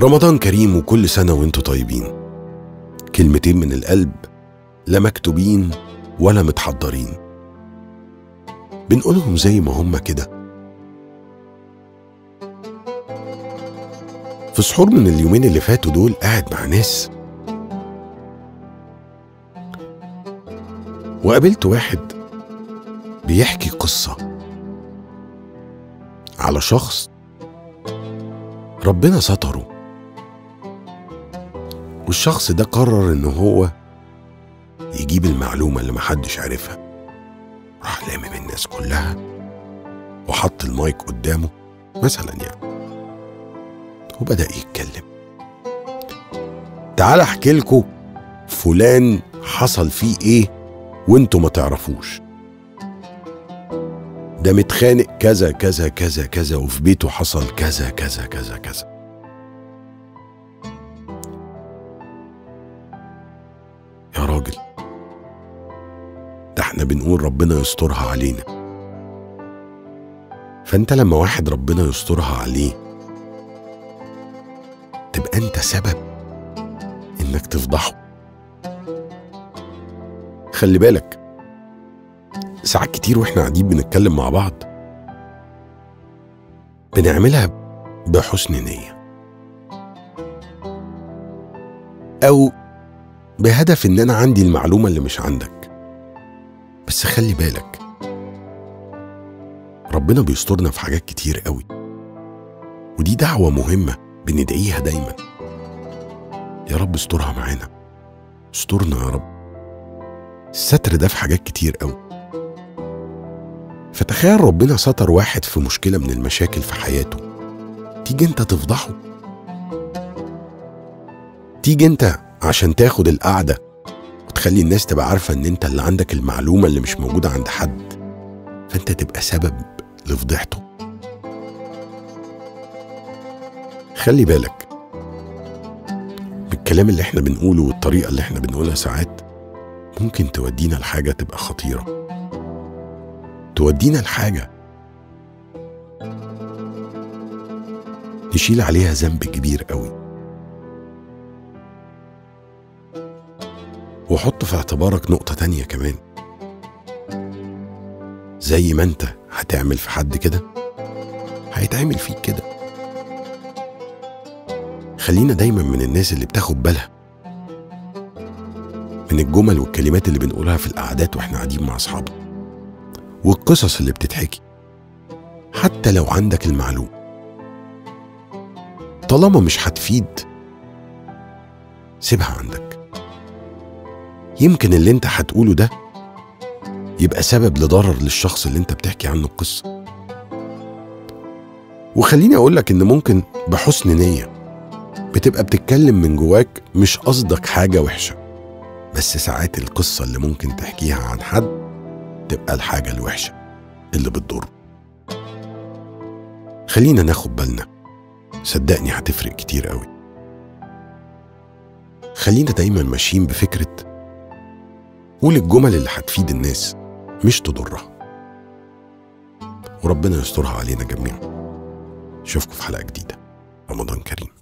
رمضان كريم وكل سنة وانتوا طيبين كلمتين من القلب لا مكتوبين ولا متحضرين بنقولهم زي ما هما كده في سحور من اليومين اللي فاتوا دول قاعد مع ناس وقابلت واحد بيحكي قصة على شخص ربنا ستره والشخص ده قرر ان هو يجيب المعلومة اللي محدش عارفها راح لامم الناس كلها وحط المايك قدامه مثلا يعني وبدأ يتكلم تعال احكي لكم فلان حصل فيه ايه وانتوا ما تعرفوش ده متخانق كذا كذا كذا كذا وفي بيته حصل كذا كذا كذا كذا يا راجل ده احنا بنقول ربنا يسترها علينا فانت لما واحد ربنا يسترها عليه تبقى انت سبب انك تفضحه خلي بالك ساعات كتير واحنا قاعدين بنتكلم مع بعض بنعملها بحسن نية أو بهدف إن أنا عندي المعلومة اللي مش عندك بس خلي بالك ربنا بيسترنا في حاجات كتير قوي ودي دعوة مهمة بندعيها دايما يا رب استرها معانا استرنا يا رب الستر ده في حاجات كتير قوي فتخيل ربنا ستر واحد في مشكلة من المشاكل في حياته تيجي انت تفضحه تيجي انت عشان تاخد القعدة وتخلي الناس تبقى عارفة ان انت اللي عندك المعلومة اللي مش موجودة عند حد فانت تبقى سبب لفضيحته خلي بالك بالكلام اللي احنا بنقوله والطريقة اللي احنا بنقولها ساعات ممكن تودينا لحاجة تبقى خطيرة تودينا لحاجة نشيل عليها ذنب كبير قوي وحط في اعتبارك نقطة تانية كمان زي ما انت هتعمل في حد كده هيتعمل فيك كده خلينا دايما من الناس اللي بتاخد بالها من الجمل والكلمات اللي بنقولها في القعدات واحنا قاعدين مع اصحابنا والقصص اللي بتتحكي حتى لو عندك المعلومة طالما مش هتفيد سيبها عندك يمكن اللي انت هتقوله ده يبقى سبب لضرر للشخص اللي انت بتحكي عنه القصة وخليني اقولك ان ممكن بحسن نية بتبقى بتتكلم من جواك مش قصدك حاجة وحشة بس ساعات القصة اللي ممكن تحكيها عن حد تبقى الحاجة الوحشة اللي بتضر خلينا ناخد بالنا صدقني هتفرق كتير قوي خلينا دايما ماشيين بفكرة قول الجمل اللي هتفيد الناس مش تضرها وربنا يسترها علينا جميعا اشوفكم في حلقة جديدة رمضان كريم